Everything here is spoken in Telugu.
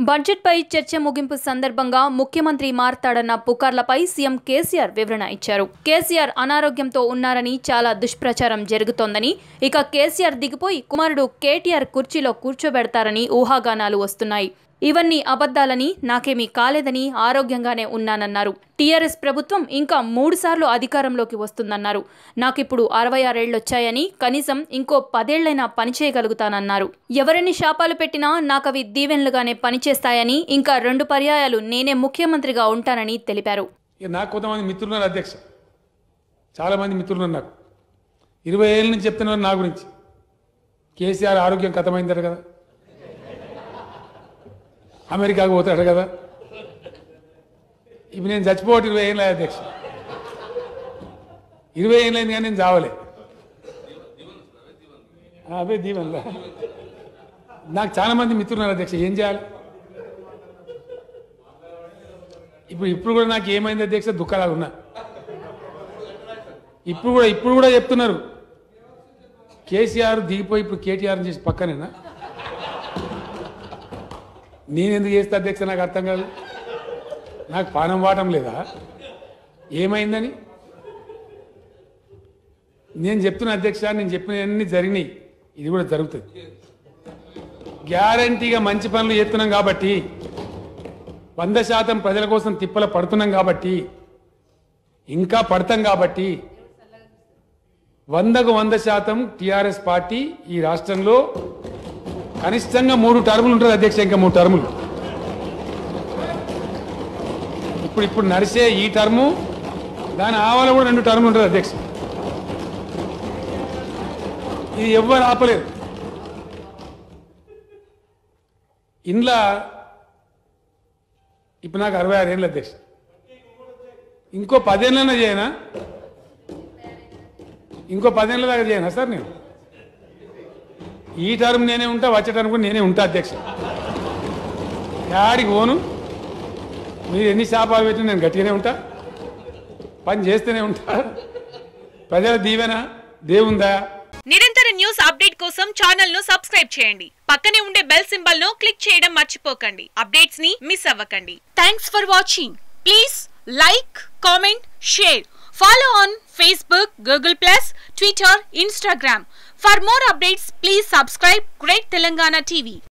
బడ్జెట్పై చర్చ ముగింపు సందర్భంగా ముఖ్యమంత్రి మారతాడన్న పుకార్లపై సీఎం కేసీఆర్ వివరణ ఇచ్చారు కేసీఆర్ అనారోగ్యంతో ఉన్నారని చాలా దుష్ప్రచారం జరుగుతోందని ఇక కేసీఆర్ దిగిపోయి కుమారుడు కేటీఆర్ కుర్చీలో కూర్చోబెడతారని ఊహాగానాలు వస్తున్నాయి ఇవన్నీ అబద్ధాలని నాకేమీ కాలేదని ఆరోగ్యంగానే ఉన్నానన్నారు టీఆర్ఎస్ ప్రభుత్వం ఇంకా మూడు సార్లు అధికారంలోకి వస్తుందన్నారు నాకిప్పుడు అరవై ఆరేళ్లొచ్చాయని కనీసం ఇంకో పదేళ్లైనా పనిచేయగలుగుతానన్నారు ఎవరిని శాపాలు పెట్టినా నాకవి దీవెనలుగానే పనిచేస్తాయని ఇంకా రెండు పర్యాయాలు నేనే ముఖ్యమంత్రిగా ఉంటానని తెలిపారు ఇక నాకు కొంతమంది మిత్రులు ఉన్నారు అధ్యక్ష చాలామంది మిత్రులు ఉన్నారు నాకు ఇరవై ఏళ్ళ నుంచి చెప్తున్నారు నా గురించి కేసీఆర్ ఆరోగ్యం కథమైందట కదా అమెరికాకు పోతాడు కదా ఇప్పుడు నేను చచ్చిపోవటం ఇరవై ఏళ్ళ అధ్యక్ష ఇరవై ఏళ్ళైంది కానీ నేను చావలే ఆ, అవే దీవెనలా నాకు చాలా మంది మిత్రులు ఉన్నారు అధ్యక్ష ఏం చేయాలి ఇప్పుడు ఇప్పుడు కూడా నాకు ఏమైంది అధ్యక్ష దుఃఖాలు ఉన్నా ఇప్పుడు కూడా ఇప్పుడు కూడా చెప్తున్నారు కేసీఆర్ దిగిపోయి ఇప్పుడు కేటీఆర్ చేసి పక్కనేనా నేను ఎందుకు చేస్తా అధ్యక్ష నాకు అర్థం కాదు నాకు పానం వాటం లేదా ఏమైందని నేను చెప్తున్నా అధ్యక్ష నేను చెప్పినవన్నీ జరిగినాయి ఇది కూడా జరుగుతుంది గ్యారంటీగా మంచి పనులు చేస్తున్నాం కాబట్టి వంద శాతం ప్రజల కోసం తిప్పల పడుతున్నాం కాబట్టి ఇంకా పడతాం కాబట్టి వందకు వంద శాతం టిఆర్ఎస్ పార్టీ ఈ రాష్ట్రంలో కనిష్టంగా మూడు టర్ములు ఉంటుంది అధ్యక్ష ఇంకా మూడు టర్ములు ఇప్పుడు ఇప్పుడు నడిచే ఈ టర్ము దాని ఆవల కూడా రెండు టర్ములు ఉంటుంది అధ్యక్ష ఇది ఎవ్వరు ఆపలేరు ఇంట్లో ఇప్పుడు నాకు అరవై ఆరు ఏళ్ళు అధ్యక్ష ఇంకో పదేళ్ళైనా చేయనా ఇంకో పదేళ్ళ దాకా చేయనా సార్ నేను ఈ టర్మ్ నేనే ఉంటా వచ్చే టర్మ్ కూడా నేనే ఉంటా అధ్యక్ష యాడికి పోను మీరు ఎన్ని శాపాలు పెట్టి నేను గట్టిగానే ఉంటా పని చేస్తూనే ఉంటా ప్రజల దీవెన దేవుందా నిరంతర న్యూస్ అప్డేట్ కోసం ఛానల్ ను సబ్స్క్రైబ్ చేయండి పక్కనే ఉండే బెల్ సింబల్ ను క్లిక్ చేయడం మర్చిపోకండి అప్డేట్స్ ని మిస్ అవ్వకండి thanks for watching please like comment share follow on Facebook Google plus Twitter Instagram for more updates please subscribe great Telangana TV